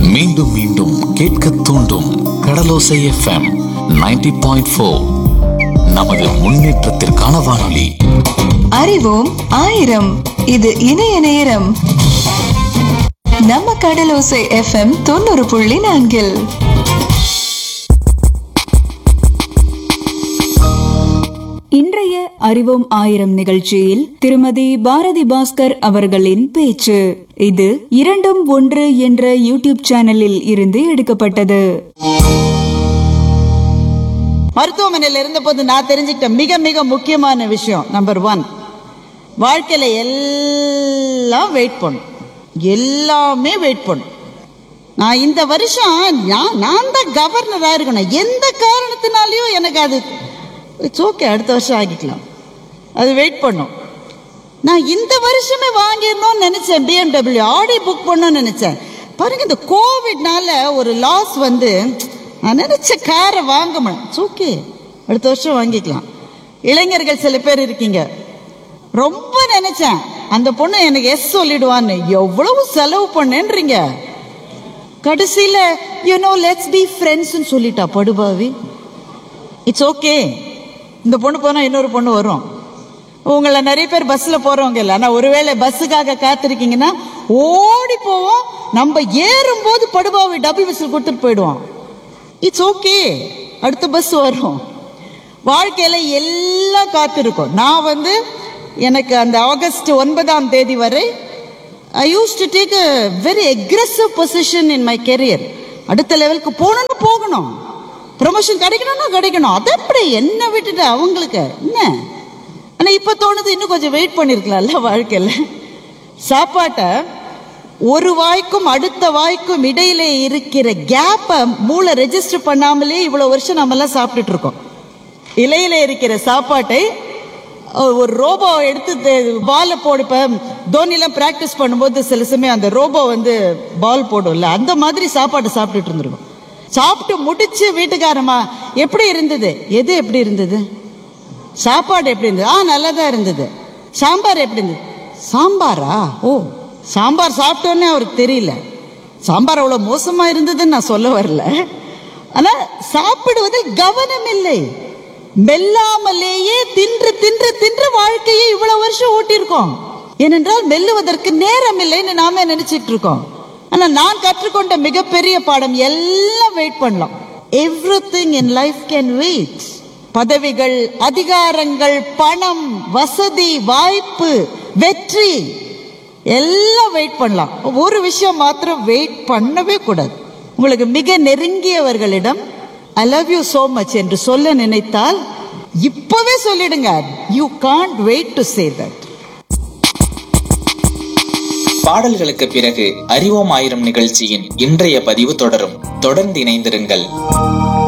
மீண்டும் மீண்டும் கேட்க தூண்டும் கடலோசை எஃப்எம் 90.4 பாயிண்ட் ஃபோர் நமது முன்னேற்றத்திற்கான வானொலி அறிவோம் ஆயிரம் இது இணைய நேரம் நம்ம கடலோசை எஃப்எம் தொண்ணூறு புள்ளி நான்கில் இன்றைய அறிவோம் ஆயிரம் நிகழ்ச்சியில் திருமதி பாரதி பாஸ்கர் அவர்களின் பேச்சு இது இரண்டும் ஒன்று என்ற யூடியூப் சேனலில் இருந்து எடுக்கப்பட்டது மருத்துவமனையில் இருந்தபோது நான் தெரிஞ்சுக்கிட்ட மிக மிக முக்கியமான விஷயம் நம்பர் ஒன் வாழ்க்கையில எல்லாம் வெயிட் பண்ணும் எல்லாமே வெயிட் பண்ணும் நான் இந்த வருஷம் நான் நான் தான் கவர்னராக இருக்கணும் எந்த காரணத்தினாலையும் எனக்கு அது இட்ஸ் ஓகே அடுத்த வருஷம் ஆகிக்கலாம் அது வெயிட் பண்ணும் நான் இந்த வருஷமே வாங்கிடணும்னு நினைச்சேன் பிஎம்டபிள்யூ ஆடி புக் பண்ணணும்னு நினைச்சேன் பாருங்க இந்த கோவிட்னால ஒரு லாஸ் வந்து நான் நினைச்ச காரை வாங்க முடியும் இட்ஸ் ஓகே அடுத்த வருஷம் வாங்கிக்கலாம் இளைஞர்கள் சில பேர் இருக்கீங்க ரொம்ப நினைச்சேன் அந்த பொண்ணு எனக்கு எஸ் சொல்லிடுவான்னு எவ்வளவு செலவு பண்ணேன்றீங்க கடைசியில யூனோ லெட்ஸ் பி ஃப்ரெண்ட்ஸ்னு சொல்லிட்டா படுபாவி இட்ஸ் ஓகே இந்த பொண்ணு போனால் இன்னொரு பொண்ணு வரும் உங்களை நிறைய பேர் பஸ்ஸில் போகிறவங்க இல்லை ஆனால் ஒருவேளை பஸ்ஸுக்காக காத்திருக்கீங்கன்னா ஓடி போவோம் நம்ம ஏறும்போது படுபாவி டபுள் விசில் கொடுத்துட்டு போயிடுவோம் இட்ஸ் ஓகே அடுத்த பஸ் வரும் வாழ்க்கையில் எல்லாம் காத்திருக்கும் நான் வந்து எனக்கு அந்த ஆகஸ்ட் ஒன்பதாம் தேதி வரை I use to take a very aggressive position in my career அடுத்த லெவலுக்கு போகணும்னு போகணும் ப்ரொமோஷன் கிடைக்கணும்னா கிடைக்கணும் அது எப்படி என்ன விட்டுட்டு அவங்களுக்கு என்ன ஆனால் இப்போ தோணுது இன்னும் கொஞ்சம் வெயிட் பண்ணியிருக்கலாம்ல வாழ்க்கையில் சாப்பாட்டை ஒரு வாய்க்கும் அடுத்த வாய்க்கும் இடையிலே இருக்கிற கேப்பை மூளை ரெஜிஸ்டர் பண்ணாமலே இவ்வளோ வருஷம் நம்மெல்லாம் சாப்பிட்டுட்டு இருக்கோம் இலையில இருக்கிற சாப்பாட்டை அஹ், ஒரு ரோபோ எடுத்து பாலை போடு இப்போ தோனிலாம் ப்ராக்டிஸ் பண்ணும்போது சில சமயம் அந்த ரோபோ வந்து பால் போடும்ல அந்த மாதிரி சாப்பாட்டை சாப்பிட்டுட்டு இருந்திருக்கும் சாப்பிட்டு முடிச்சு வீட்டுக்காரமா எப்படி இருந்தது எது எப்படி இருந்தது சாப்பாடு எப்படி இருந்தது ஆ நல்லா தான் இருந்தது சாம்பார் எப்படி இருந்தது சாம்பாரா ஓ சாம்பார் சாப்பிட்டோன்னே அவருக்கு தெரியல சாம்பார் அவ்வளோ மோசமா இருந்ததுன்னு நான் சொல்ல வரல ஆனா சாப்பிடுவதில் கவனம் இல்லை மெல்லாமலேயே தின்று தின்று தின்று வாழ்க்கையை இவ்வளவு வருஷம் ஓட்டியிருக்கோம் ஏனென்றால் மெல்லுவதற்கு நேரம் இல்லைன்னு நாம நினைச்சிட்டு இருக்கோம் ஆனா நான் கற்றுக்கொண்ட மிகப்பெரிய பாடம் எல்லாம் வெயிட் பண்ணலாம் everything in life can wait பதவிகள் அதிகாரங்கள் பணம் வசதி வாய்ப்பு வெற்றி எல்லாம் வெயிட் பண்ணலாம் ஒரு விஷயம் மாத்திரம் வெயிட் பண்ணவே கூடாது உங்களுக்கு மிக நெருங்கியவர்களிடம் I love you so much என்று சொல்ல நினைத்தால் இப்பவே சொல்லிடுங்க you can't wait to say that பாடல்களுக்கு பிறகு அறிவோம் ஆயிரம் நிகழ்ச்சியின் இன்றைய பதிவு தொடரும் தொடர்ந்து இணைந்திருங்கள்